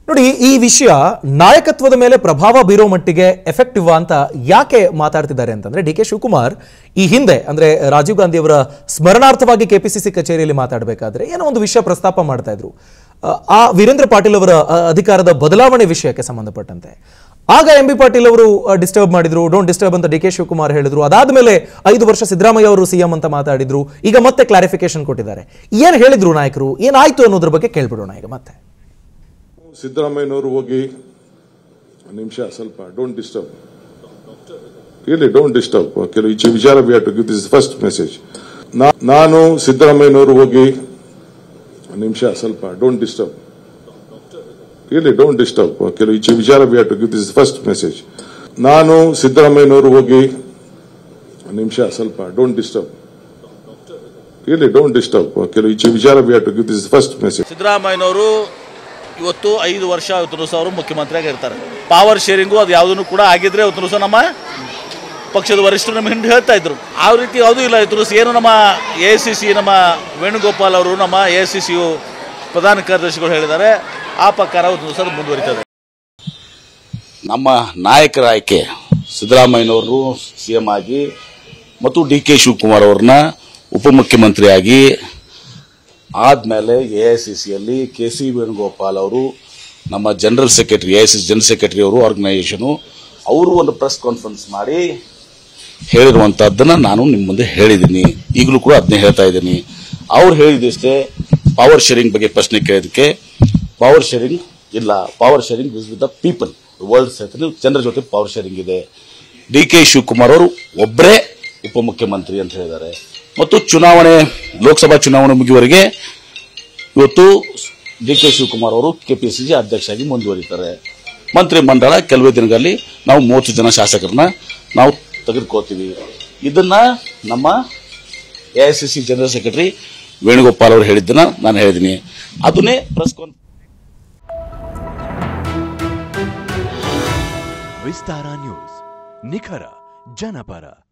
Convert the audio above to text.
ನೋಡಿ ಈ ವಿಷಯ ನಾಯಕತ್ವದ ಮೇಲೆ ಪ್ರಭಾವ ಬೀರೋ ಮಟ್ಟಿಗೆ ಎಫೆಕ್ಟಿವ್ ಅಂತ ಯಾಕೆ ಮಾತಾಡ್ತಿದ್ದಾರೆ ಅಂತಂದ್ರೆ ಡಿ ಕೆ ಶಿವಕುಮಾರ್ ಈ ಹಿಂದೆ ಅಂದ್ರೆ ರಾಜೀವ್ ಗಾಂಧಿ ಅವರ ಸ್ಮರಣಾರ್ಥವಾಗಿ ಕೆಪಿಸಿಸಿ ಕಚೇರಿಯಲ್ಲಿ ಮಾತಾಡಬೇಕಾದ್ರೆ ಏನೋ ಒಂದು ವಿಷಯ ಪ್ರಸ್ತಾಪ ಮಾಡ್ತಾ ಇದ್ರು ಆ, ಆ ವೀರೇಂದ್ರ ಪಾಟೀಲ್ ಅವರ ಆ, ಅಧಿಕಾರದ ಬದಲಾವಣೆ ವಿಷಯಕ್ಕೆ ಸಂಬಂಧಪಟ್ಟಂತೆ ಆಗ ಎಂ ಬಿ ಪಾಟೀಲ್ ಅವರು ಡಿಸ್ಟರ್ಬ್ ಮಾಡಿದ್ರು ಡೋಂಟ್ ಡಿಸ್ಟರ್ಬ್ ಅಂತ ಡಿ ಕೆ ಶಿವಕುಮಾರ್ ಹೇಳಿದ್ರು ಅದಾದ್ಮೇಲೆ ಐದು ವರ್ಷ ಸಿದ್ದರಾಮಯ್ಯ ಅವರು ಸಿಎಂ ಅಂತ ಮಾತಾಡಿದ್ರು ಈಗ ಮತ್ತೆ ಕ್ಲಾರಿಫಿಕೇಶನ್ ಕೊಟ್ಟಿದ್ದಾರೆ ಏನ್ ಹೇಳಿದ್ರು ನಾಯಕರು ಏನಾಯ್ತು ಅನ್ನೋದ್ರ ಬಗ್ಗೆ ಕೇಳ್ಬಿಡೋಣ ಈಗ ಮತ್ತೆ ಸಿದ್ದರಾಮಯ್ಯನವರು ಹೋಗಿ ಒಂದ್ ನಿಮಿಷ ಸ್ವಲ್ಪ don't disturb really don't disturb ಕೆಲವು ಈಚೆ ವಿಚಾರ we to give this first message ನಾನು ಸಿದ್ದರಾಮಯ್ಯನವರು ಹೋಗಿ ಒಂದ್ ನಿಮಿಷ ಸ್ವಲ್ಪ don't disturb really don't disturb ಕೆಲವು ಈಚೆ ವಿಚಾರ we to give this first message ನಾನು ಸಿದ್ದರಾಮಯ್ಯನವರು ಹೋಗಿ ಒಂದ್ ನಿಮಿಷ ಸ್ವಲ್ಪ don't disturb really don't disturb ಕೆಲವು ಈಚೆ ವಿಚಾರ we to give this first message ಸಿದ್ದರಾಮಯ್ಯನವರು ಇವತ್ತು ಐದು ವರ್ಷ ಇವತ್ತು ದಿವಸ ಅವರು ಮುಖ್ಯಮಂತ್ರಿಯಾಗಿ ಇರ್ತಾರೆ ಪಾವರ್ ಶೇರಿಂಗು ಅದು ಯಾವುದನ್ನು ಕೂಡ ಆಗಿದ್ರೆ ಇವತ್ತು ದಿವಸ ನಮ್ಮ ಪಕ್ಷದ ವರಿಷ್ಠರು ನಮ್ಮ ಹಿಂದೆ ಹೇಳ್ತಾ ಇದ್ರು ಆ ರೀತಿ ಯಾವುದೂ ಇಲ್ಲ ಇವತ್ತು ದಿವಸ ಏನು ನಮ್ಮ ಎ ಸಿ ಸಿ ನಮ್ಮ ವೇಣುಗೋಪಾಲ್ ಅವರು ನಮ್ಮ ಎ ಸಿ ಸಿ ಯು ಪ್ರಧಾನ ಕಾರ್ಯದರ್ಶಿಗಳು ಹೇಳಿದ್ದಾರೆ ಆ ಪ್ರಕಾರ ಇವತ್ತು ದಿವಸ ಅದು ಮುಂದುವರಿತದೆ ನಮ್ಮ ನಾಯಕರ ಆಯ್ಕೆ ಸಿದ್ದರಾಮಯ್ಯನವರು ಸಿ ಎಂ ಆಗಿ ಮತ್ತು ಡಿ ಕೆ ಶಿವಕುಮಾರ್ ಅವ್ರನ್ನ ಉಪಮುಖ್ಯಮಂತ್ರಿಯಾಗಿ ಆದ್ಮೇಲೆ ಎ ಐ ಸಿ ಸಿಯಲ್ಲಿ ಕೆ ಸಿ ವೇಣುಗೋಪಾಲ್ ಅವರು ನಮ್ಮ general secretary A I C general secretary ಅವರು ಆರ್ಗನೈಸೇಷನು ಅವರು ಒಂದು ಪ್ರೆಸ್ ಕಾನ್ಫರೆನ್ಸ್ ಮಾಡಿ ಹೇಳಿರುವಂತಹದ್ದನ್ನ ನಾನು ನಿಮ್ಮ ಮುಂದೆ ಹೇಳಿದ್ದೀನಿ ಈಗಲೂ ಕೂಡ ಅದನ್ನೇ ಹೇಳ್ತಾ ಇದ್ದೀನಿ ಅವ್ರು ಹೇಳಿದಷ್ಟೇ ಪವರ್ ಶೇರಿಂಗ್ ಬಗ್ಗೆ ಪ್ರಶ್ನೆ ಕೇಳೋದಕ್ಕೆ ಪವರ್ ಶೇರಿಂಗ್ ಇಲ್ಲ power sharing is with the people world ಸೆತಲ್ಲಿ ಜನರ ಜೊತೆ ಪವರ್ ಶೇರಿಂಗ್ ಇದೆ ಡಿ ಕೆ ಶಿವಕುಮಾರ್ ಅವರು ಒಬ್ಬರೇ ಉಪಮುಖ್ಯಮಂತ್ರಿ ಅಂತ ಹೇಳಿದ್ದಾರೆ ಮತ್ತು ಚುನಾವಣೆ ಲೋಕಸಭಾ ಚುನಾವಣೆ ಮುಗಿಯುವವರೆಗೆ ಇವತ್ತು ಡಿ ಕೆ ಶಿವಕುಮಾರ್ ಅವರು ಕೆಪಿಸಿಸಿ ಅಧ್ಯಕ್ಷರಾಗಿ ಮುಂದುವರಿತಾರೆ ಮಂತ್ರಿ ಮಂಡಳ ಕೆಲವೇ ದಿನಗಳಲ್ಲಿ ನಾವು ಮೂವತ್ತು ಜನ ಶಾಸಕರನ್ನ ನಾವು ತೆಗೆದುಕೋತೀವಿ ಇದನ್ನ ನಮ್ಮ ಎಐಸಿಸಿ ಜನರಲ್ ಸೆಕ್ರೆಟರಿ ವೇಣುಗೋಪಾಲ್ ಅವರು ಹೇಳಿದ್ದನ್ನ ನಾನು ಹೇಳಿದ್ದೀನಿ ಅದನ್ನೇ ಪ್ರೆಸ್ ಕಾನ್ ವಿಸ್ತಾರ ನ್ಯೂಸ್ ನಿಖರ ಜನಪರ